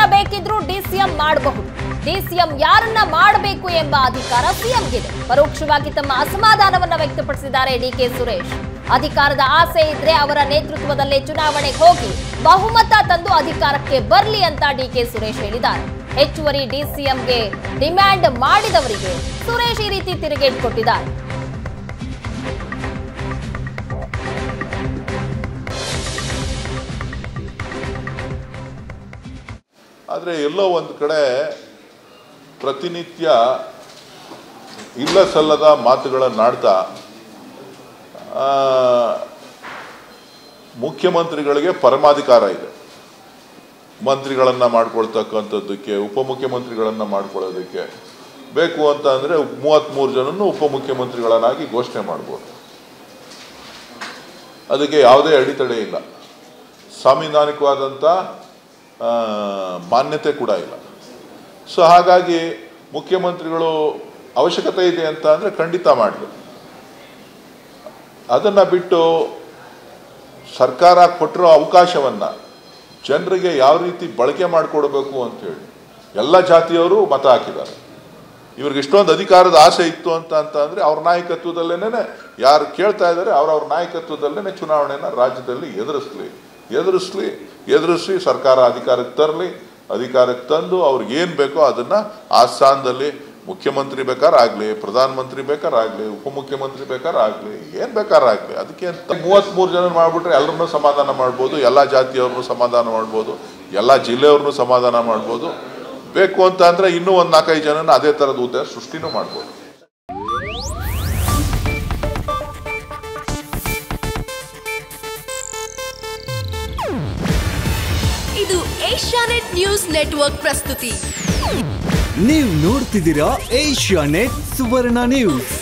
ಯಾರನ್ನ ಬೇಕಿದ್ರೂ ಡಿಸಿಎಂ ಮಾಡಬಹುದು ಡಿಸಿಎಂ ಯಾರನ್ನ ಮಾಡಬೇಕು ಎಂಬ ಅಧಿಕಾರ ಸಿಎಂಗಿದೆ ಪರೋಕ್ಷವಾಗಿ ತಮ್ಮ ಅಸಮಾಧಾನವನ್ನ ವ್ಯಕ್ತಪಡಿಸಿದ್ದಾರೆ ಡಿಕೆ ಸುರೇಶ್ ಅಧಿಕಾರದ ಆಸೆ ಇದ್ರೆ ಅವರ ನೇತೃತ್ವದಲ್ಲೇ ಚುನಾವಣೆಗೆ ಹೋಗಿ ಬಹುಮತ ತಂದು ಅಧಿಕಾರಕ್ಕೆ ಬರ್ಲಿ ಅಂತ ಡಿಕೆ ಸುರೇಶ್ ಹೇಳಿದ್ದಾರೆ ಹೆಚ್ಚುವರಿ ಡಿಸಿಎಂಗೆ ಡಿಮ್ಯಾಂಡ್ ಮಾಡಿದವರಿಗೆ ಸುರೇಶ್ ಈ ರೀತಿ ತಿರುಗೇಟ್ ಕೊಟ್ಟಿದ್ದಾರೆ ಆದರೆ ಎಲ್ಲೋ ಒಂದು ಕಡೆ ಪ್ರತಿನಿತ್ಯ ಇಲ್ಲ ಸಲ್ಲದ ಮಾತುಗಳನ್ನಾಡ್ತಾ ಆ, ಮುಖ್ಯಮಂತ್ರಿಗಳಿಗೆ ಪರಮಾಧಿಕಾರ ಇದೆ ಮಂತ್ರಿಗಳನ್ನು ಮಾಡ್ಕೊಳ್ತಕ್ಕಂಥದ್ದಕ್ಕೆ ಉಪಮುಖ್ಯಮಂತ್ರಿಗಳನ್ನು ಮಾಡ್ಕೊಳ್ಳೋದಕ್ಕೆ ಬೇಕು ಅಂತ ಅಂದರೆ ಮೂವತ್ತ್ಮೂರು ಜನನ್ನು ಉಪಮುಖ್ಯಮಂತ್ರಿಗಳನ್ನಾಗಿ ಘೋಷಣೆ ಮಾಡ್ಬೋದು ಅದಕ್ಕೆ ಯಾವುದೇ ಅಡೆತಡೆ ಇಲ್ಲ ಸಾಂವಿಧಾನಿಕವಾದಂಥ ಆ, ಮಾನ್ಯತೆ ಕೂಡ ಇಲ್ಲ ಸೊ ಹಾಗಾಗಿ ಮುಖ್ಯಮಂತ್ರಿಗಳು ಅವಶ್ಯಕತೆ ಇದೆ ಅಂತ ಅಂದರೆ ಖಂಡಿತ ಮಾಡಲಿ ಅದನ್ನು ಬಿಟ್ಟು ಸರ್ಕಾರ ಕೊಟ್ಟಿರೋ ಅವಕಾಶವನ್ನು ಜನರಿಗೆ ಯಾವ ರೀತಿ ಬಳಕೆ ಮಾಡಿಕೊಡ್ಬೇಕು ಅಂತೇಳಿ ಎಲ್ಲ ಜಾತಿಯವರು ಮತ ಹಾಕಿದ್ದಾರೆ ಇವ್ರಿಗೆ ಇಷ್ಟೊಂದು ಅಧಿಕಾರದ ಆಸೆ ಇತ್ತು ಅಂತ ಅಂತ ಅಂದರೆ ಅವ್ರ ನಾಯಕತ್ವದಲ್ಲೇನೆ ಯಾರು ಕೇಳ್ತಾ ಇದ್ದಾರೆ ಅವ್ರವ್ರ ನಾಯಕತ್ವದಲ್ಲೇ ಚುನಾವಣೆನ ರಾಜ್ಯದಲ್ಲಿ ಎದುರಿಸ್ಲಿ ಎದುರಿಸ್ಲಿ ಎದುರಿಸಿ ಸರ್ಕಾರ ಅಧಿಕಾರಕ್ಕೆ ತರಲಿ ಅಧಿಕಾರಕ್ಕೆ ತಂದು ಅವ್ರಿಗೆ ಏನು ಬೇಕೋ ಅದನ್ನು ಆ ಸ್ಥಾನದಲ್ಲಿ ಮುಖ್ಯಮಂತ್ರಿ ಬೇಕಾರಾಗಲಿ ಪ್ರಧಾನಮಂತ್ರಿ ಬೇಕಾರಾಗಲಿ ಉಪಮುಖ್ಯಮಂತ್ರಿ ಬೇಕಾರಾಗಲಿ ಏನು ಬೇಕಾರಾಗಲಿ ಅದಕ್ಕೆ ಅಂತ ಮೂವತ್ತ್ಮೂರು ಜನ ಮಾಡಿಬಿಟ್ರೆ ಎಲ್ಲರನ್ನೂ ಸಮಾಧಾನ ಮಾಡ್ಬೋದು ಎಲ್ಲ ಜಾತಿಯವ್ರನ್ನೂ ಸಮಾಧಾನ ಮಾಡ್ಬೋದು ಎಲ್ಲ ಜಿಲ್ಲೆಯವ್ರನ್ನೂ ಸಮಾಧಾನ ಮಾಡ್ಬೋದು ಬೇಕು ಅಂತ ಅಂದರೆ ಇನ್ನೂ ಒಂದು ನಾಲ್ಕೈದು ಜನನ ಅದೇ ಥರದ ಉದ್ದೇಶ ಸೃಷ್ಟಿನೂ ಮಾಡ್ಬೋದು ಇದು ಏಷ್ಯಾನೆಟ್ ನ್ಯೂಸ್ ನೆಟ್ವರ್ಕ್ ಪ್ರಸ್ತುತಿ ನೀವು ನೋಡ್ತಿದ್ದೀರಾ ಏಷ್ಯಾ ನೆಟ್ ಸುವರ್ಣ ನ್ಯೂಸ್